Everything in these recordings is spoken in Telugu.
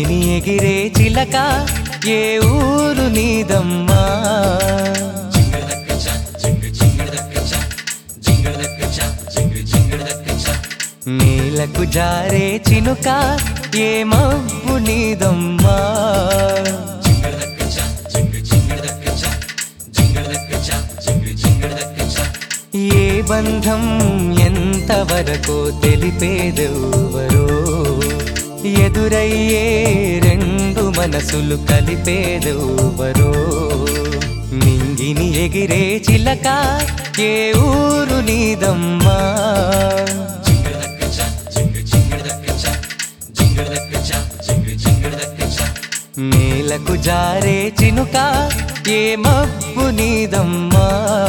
నింగిని ఎగిరే చిలక ఏ ఊరు నీదమ్మా నేలకు జారే చినుక ఏ మబ్బు నీదమ్మా ఏ బంధం ఎంతవరకు తెలిపేదెవ్వరో ఎదురయ్యే రెండు మనసులు కలిపేదెవ్వరో నింగిని ఎగిరే చిలక ఏ ఊరు నీదమ్మా నేలకు జారే చినుక ఏ మబ్బు నీదమ్మా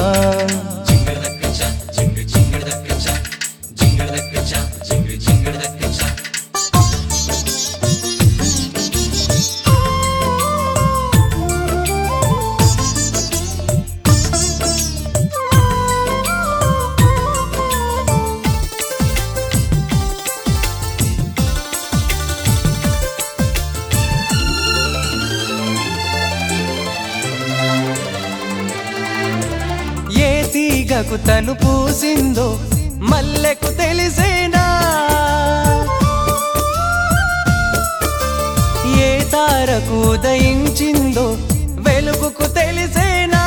ఏ తీగకు తను పూసిందో మల్లెకు తెలిసేనా ఏ తారకు ఉదయించిందో వెలుగుకు తెలిసేనా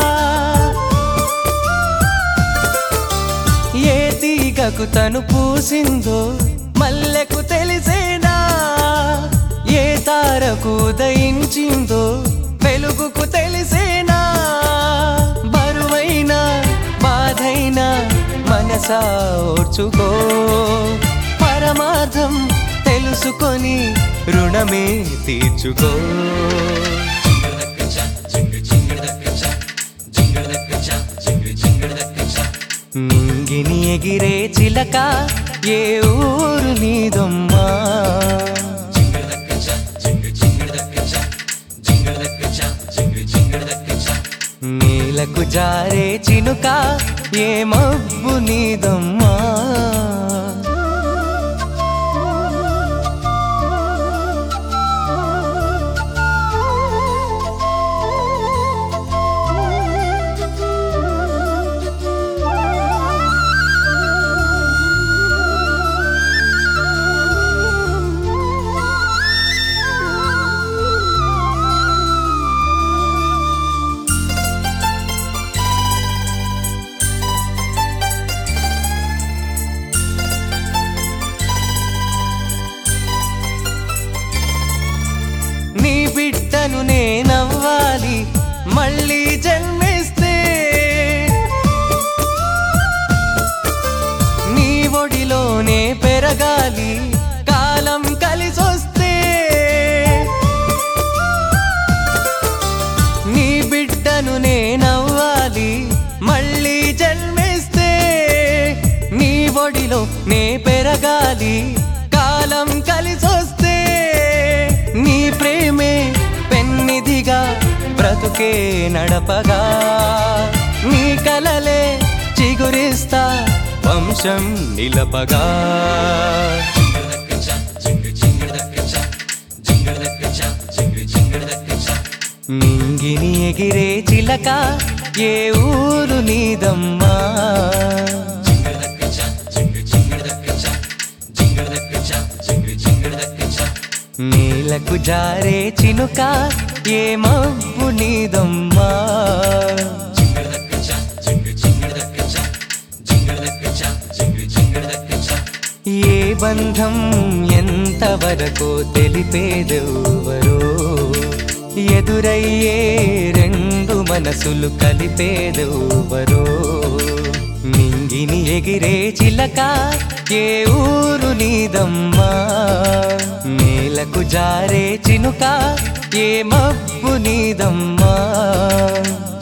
ఏ తీగకు తను పూసిందో మల్లెకు తెలిసేనా ఏ తారకు ఉదయించిందో వెలుగుకు తెలిసేనా బరువైన బాధైన మనసా ఓర్చుకో పరమార్థం తెలుసుకొని రుణమే తీర్చుకో నింగిని ఎగిరే చిలక ఏ ఊరు నీదమ్మా నేలకు జారే చినుక ఏ మబ్బు నీదమ్మా నీ బిడ్డను నేనవ్వాలి మళ్ళీ జన్మిస్తే నీ ఒడిలోనే పెరగాలి కాలం కలిసొస్తే నీ బిడ్డను నేనవ్వాలి మళ్ళీ జన్మిస్తే నీ ఒడిలో నే పెరగాలి కాలం కలిసొస్తే నీ ప్రేమే పెన్నిదిగా బ్రతుకే నడపగా నీ కలలే చిగురిస్తా వంశం నిలపగా నింగిని ఎగిరే చిలక ఏ ఊరు నీదమ్మా నేలకు జారే చినుక ఏ మబ్బు నీదమ్మా ఏ బంధం ఎంతవరకు తెలిపేదెవ్వరో ఎదురయ్యే రెండు మనసులు కలిపేదెవ్వరో నింగిని ఎగిరే చిలక ఏ ఊరు నీదమ్మా నేలకు జారే చినుక ఏ మబ్బు నీదమ్మా